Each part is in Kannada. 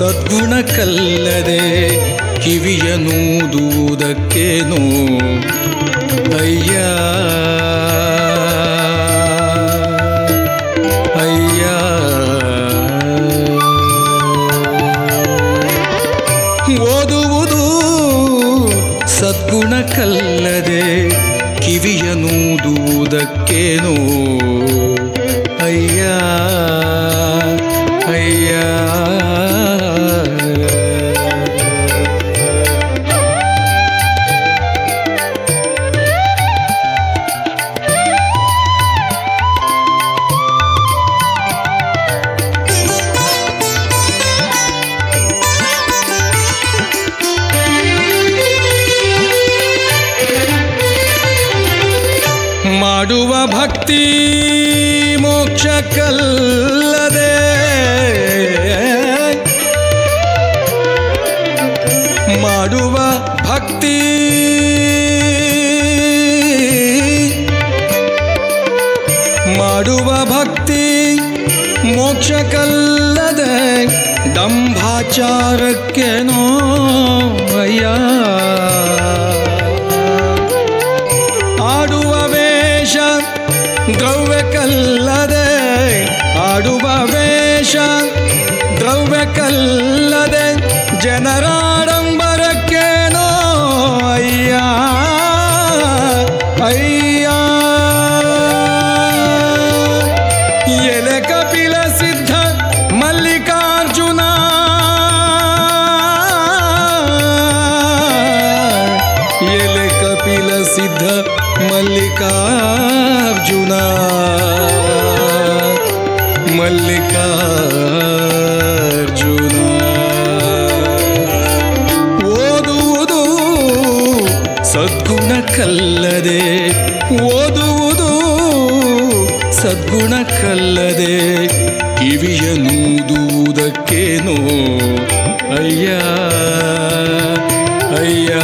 ಸದ್ಗುಣಕ್ಕಲ್ಲದೆ ಕಿವಿಯನೂದುವುದಕ್ಕೇನೋ ಅಯ್ಯ ಅಯ್ಯ ಓದುವುದು ಸದ್ಗುಣಕ್ಕಲ್ಲದೆ ಕಿವಿಯನೂದುವುದಕ್ಕೇನೋ ಅಯ್ಯ ಅಯ್ಯ ಮಾಡುವ ಭಕ್ತಿ ಮೋಕ್ಷಕ್ಕಲ್ಲದೆ ಮಾಡುವ ಭಕ್ತಿ ಮಾಡುವ ಭಕ್ತಿ ಮೋಕ್ಷಕ್ಕಲ್ಲದೆ ದಂಭಾಚಾರಕ್ಕೇನೋ ಅಯ್ಯ ಆಡುವ ವೇಷ ದ್ರವ್ಯಕ್ಕಲ್ಲದೆ ಆಡುವ ವೇಷ ದ್ರವ್ಯಕ್ಕಲ್ಲದೆ ಜನರಾಡಂಬರಕ್ಕೇನೋ ಅಯ್ಯ ಅಯ್ಯ ಎಲೆ ಕಪಿಲ ಸಿದ್ಧ ಮಲ್ಲಿಕಾರ್ಜುನ ಎಲೆ ಕಪಿಲ ಸಿದ್ಧ ಮಲ್ಲಿಕಾರ್ಜುನ ಮಲ್ಲಿಕಾರ್ಜುನ ಓದುವುದು ಸದ್ಗುಣಕ್ಕಲ್ಲದೆ ಓದುವುದು ಸದ್ಗುಣಕ್ಕಲ್ಲದೆ ಕಿವಿಯನೂದುವುದಕ್ಕೇನೋ ಅಯ್ಯ ಅಯ್ಯ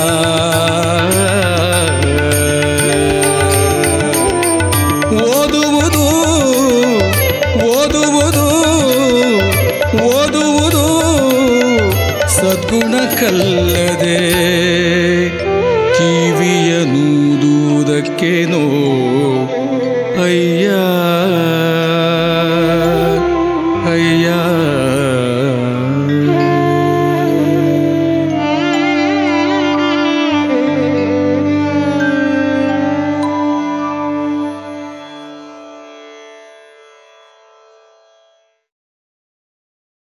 ಓದುವುದು ಓದುವುದು ಓದುವುದು ಸದ್ಗುಣಕ್ಕಲ್ಲದೆ ಕಿವಿಯನೂದುವುದಕ್ಕೇನೋ ಅಯ್ಯ